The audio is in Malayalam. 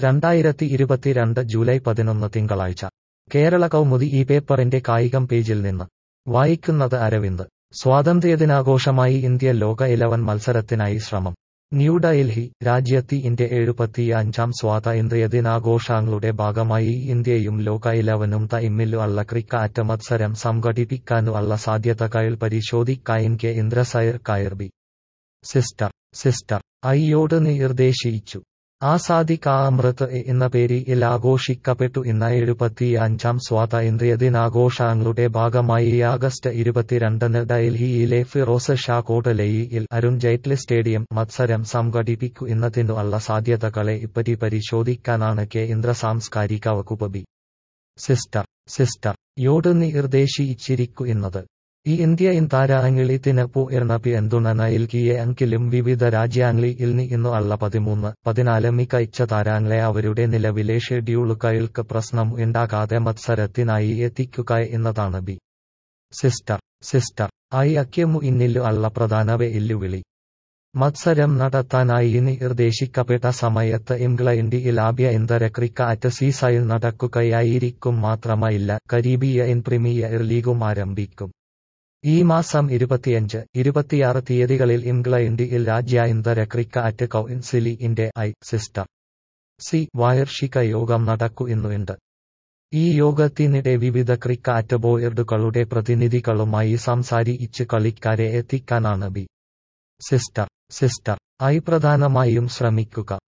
രണ്ടായിരത്തി ഇരുപത്തിരണ്ട് ജൂലൈ പതിനൊന്ന് തിങ്കളാഴ്ച കേരള കൗമുദി ഈ പേപ്പറിന്റെ കായികം പേജിൽ നിന്ന് വായിക്കുന്നത് അരവിന്ദ് സ്വാതന്ത്ര്യദിനാഘോഷമായി ഇന്ത്യ ലോക ഇലവൻ മത്സരത്തിനായി ശ്രമം ന്യൂഡൽഹി രാജ്യത്ത് ഇന്ത്യ എഴുപത്തിയഞ്ചാം സ്വാതന്ത്ര്യദിനാഘോഷങ്ങളുടെ ഭാഗമായി ഇന്ത്യയും ലോക ഇലവനും തമ്മിൽ ഉള്ള ക്രിക്കറ്റ് മത്സരം സംഘടിപ്പിക്കാനുള്ള സാധ്യതകൾ പരിശോധിക്കാൻ കേന്ദ്ര സർക്കാർ ബി സിസ്റ്റർ സിസ്റ്റർ ഐയോട് നിർദ്ദേശിച്ചു ആസാദി കാ അമൃത് എന്ന പേരിൽ ആഘോഷിക്കപ്പെട്ടു ഇന്ന് എഴുപത്തിയഞ്ചാം സ്വാതന്ത്ര്യദിനാഘോഷങ്ങളുടെ ഭാഗമായി ആഗസ്റ്റ് ഇരുപത്തിരണ്ടിന് ഡൽഹിയിലെ ഫിറോസ് ഷാ കോട്ടലയിൽ അരുൺ ജെയ്റ്റ്ലി സ്റ്റേഡിയം മത്സരം സംഘടിപ്പിക്കുന്നതിനുള്ള സാധ്യതകളെ ഇപ്പറ്റി പരിശോധിക്കാനാണ് കേന്ദ്ര സാംസ്കാരിക വകുപ്പ് ബി സിസ്റ്റർ സിസ്റ്റർ യോട് നിർദ്ദേശിച്ചിരിക്കുന്നത് ഈ ഇന്ത്യൻ താരങ്ങളിൽ പൂർണ്ണ പിന്തുണ നൽകിയെങ്കിലും വിവിധ രാജ്യങ്ങളിൽ നിന്നുള്ള പതിമൂന്ന് പതിനാല് മികച്ച താരങ്ങളെ അവരുടെ നിലവിലെ ഷെഡ്യൂളുകൾക്ക് പ്രശ്നം ഉണ്ടാകാതെ മത്സരത്തിനായി എത്തിക്കുക എന്നതാണ് ബി സിസ്റ്റർ സിസ്റ്റർ ഐ അക്യമു ഇന്നിലുള്ള പ്രധാന വെല്ലുവിളി മത്സരം നടത്താനായി നിർദ്ദേശിക്കപ്പെട്ട സമയത്ത് ഇംഗ്ലണ്ടിൽ ആഭ്യന്തര ക്രിക്കറ്റ് സീസൺ നടക്കുകയായിരിക്കും മാത്രമല്ല കരീബിയൻ പ്രീമിയർ ലീഗും ആരംഭിക്കും ഈ മാസം ഇരുപത്തിയഞ്ച് ഇരുപത്തിയാറ് തീയതികളിൽ ഇംഗ്ലണ്ടിൽ രാജ്യാന്തര ക്രിക്കറ്റ് കൗൺസിലിന്റെ ഐ സിസ്റ്റർ സി വാർഷിക യോഗം നടക്കുന്നുണ്ട് ഈ യോഗത്തിനിടെ വിവിധ ക്രിക്കറ്റ് ബോർഡുകളുടെ പ്രതിനിധികളുമായി സംസാരിച്ച് കളിക്കാരെ എത്തിക്കാനാണ് ബി സിസ്റ്റർ സിസ്റ്റർ ഐ പ്രധാനമായും ശ്രമിക്കുക